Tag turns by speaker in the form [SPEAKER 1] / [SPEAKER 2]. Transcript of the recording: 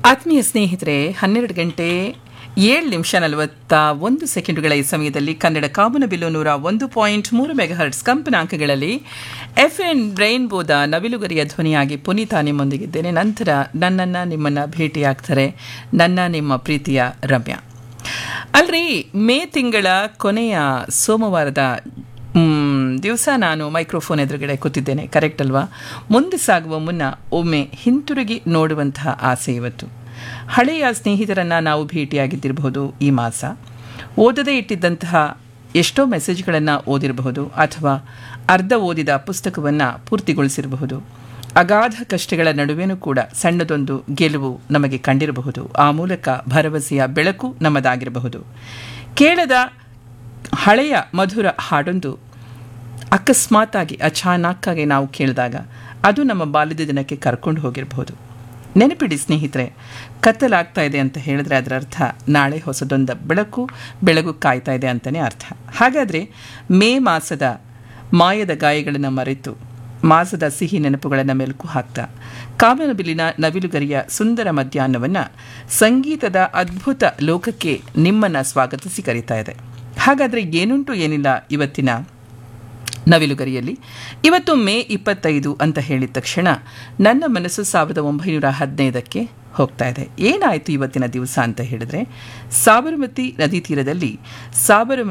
[SPEAKER 1] ಆತ್ಮೀಯ ಸ್ನೇಹಿತರೆ ಹನ್ನೆರಡು ಗಂಟೆ ಏಳು ನಿಮಿಷ ನಲವತ್ತ ಒಂದು ಸೆಕೆಂಡುಗಳ ಈ ಸಮಯದಲ್ಲಿ ಕನ್ನಡ ಕಾಮನಬಿಲ್ಲು ನೂರ ಒಂದು ಪಾಯಿಂಟ್ ಮೂರು ಮೆಗಾಹರ್ಟ್ಸ್ ಕಂಪನಾಂಕಗಳಲ್ಲಿ ಎಫ್ ಎನ್ ರೈನ್ಬೋದ ನವಿಲುಗರಿಯ ಧ್ವನಿಯಾಗಿ ಪುನೀತ ನಿಮ್ಮೊಂದಿಗಿದ್ದೇನೆ ನಂತರ ನನ್ನನ್ನು ನಿಮ್ಮನ್ನು ಭೇಟಿಯಾಗ್ತಾರೆ ನನ್ನ ನಿಮ್ಮ ಪ್ರೀತಿಯ ರಮ್ಯಾ ಅಲ್ರಿ ಮೇ ತಿಂಗಳ ಕೊನೆಯ ಸೋಮವಾರದ ದಿವಸ ನಾನು ಮೈಕ್ರೋಫೋನ್ ಎದುರುಗಡೆ ಕೂತಿದ್ದೇನೆ ಕರೆಕ್ಟ್ ಅಲ್ವಾ ಮುಂದೆ ಸಾಗುವ ಮುನ್ನ ಒಮ್ಮೆ ಹಿಂತಿರುಗಿ ನೋಡುವಂತಹ ಆಸೆ ಇವತ್ತು ಹಳೆಯ ಸ್ನೇಹಿತರನ್ನು ನಾವು ಭೇಟಿಯಾಗಿದ್ದಿರಬಹುದು ಈ ಮಾಸ ಓದದೇ ಇಟ್ಟಿದ್ದಂತಹ ಎಷ್ಟೋ ಮೆಸೇಜ್ಗಳನ್ನು ಓದಿರಬಹುದು ಅಥವಾ ಅರ್ಧ ಓದಿದ ಪುಸ್ತಕವನ್ನು ಪೂರ್ತಿಗೊಳಿಸಿರಬಹುದು ಅಗಾಧ ಕಷ್ಟಗಳ ನಡುವೆನೂ ಕೂಡ ಸಣ್ಣದೊಂದು ಗೆಲುವು ನಮಗೆ ಕಂಡಿರಬಹುದು ಆ ಮೂಲಕ ಭರವಸೆಯ ಬೆಳಕು ನಮ್ಮದಾಗಿರಬಹುದು ಕೇಳದ ಹಳೆಯ ಮಧುರ ಹಾಡೊಂದು ಅಕಸ್ಮಾತಾಗಿ ಅಚಾನಕ್ಕಾಗಿ ನಾವು ಕೇಳಿದಾಗ ಅದು ನಮ್ಮ ಬಾಲ್ಯದ ದಿನಕ್ಕೆ ಕರ್ಕೊಂಡು ಹೋಗಿರಬಹುದು ನೆನಪಿಡಿ ಸ್ನೇಹಿತರೆ ಕತ್ತಲಾಗ್ತಾ ಇದೆ ಅಂತ ಹೇಳಿದ್ರೆ ಅದರ ಅರ್ಥ ನಾಳೆ ಹೊಸದೊಂದು ಬೆಳಕು ಬೆಳಗು ಕಾಯ್ತಾ ಇದೆ ಅಂತಲೇ ಅರ್ಥ ಹಾಗಾದರೆ ಮೇ ಮಾಸದ ಮಾಯದ ಗಾಯಗಳನ್ನು ಮರೆತು ಮಾಸದ ಸಿಹಿ ನೆನಪುಗಳನ್ನು ಮೆಲುಕು ಹಾಕ್ತಾ ಕಾಮನಬಿಲ್ಲಿನ ನವಿಲುಗರಿಯ ಸುಂದರ ಮಧ್ಯಾಹ್ನವನ್ನು ಸಂಗೀತದ ಅದ್ಭುತ ಲೋಕಕ್ಕೆ ನಿಮ್ಮನ್ನು ಸ್ವಾಗತಿಸಿ ಕರೀತಾ ಇದೆ ಹಾಗಾದರೆ ಏನುಂಟು ಏನಿಲ್ಲ ಇವತ್ತಿನ ನವಿಲುಗರಿಯಲ್ಲಿ ಇವತ್ತು ಮೇ ಇಪ್ಪತ್ತೈದು ಅಂತ ಹೇಳಿದ ತಕ್ಷಣ ನನ್ನ ಮನಸ್ಸು ಸಾವಿರದ ಒಂಬೈನೂರ ಹದಿನೈದಕ್ಕೆ ಹೋಗ್ತಾ ಇದೆ ಏನಾಯಿತು ಇವತ್ತಿನ ದಿವಸ ಅಂತ ಹೇಳಿದ್ರೆ ಸಾಬರಮತಿ ನದಿ ತೀರದಲ್ಲಿ ಸಾಬರಮತಿ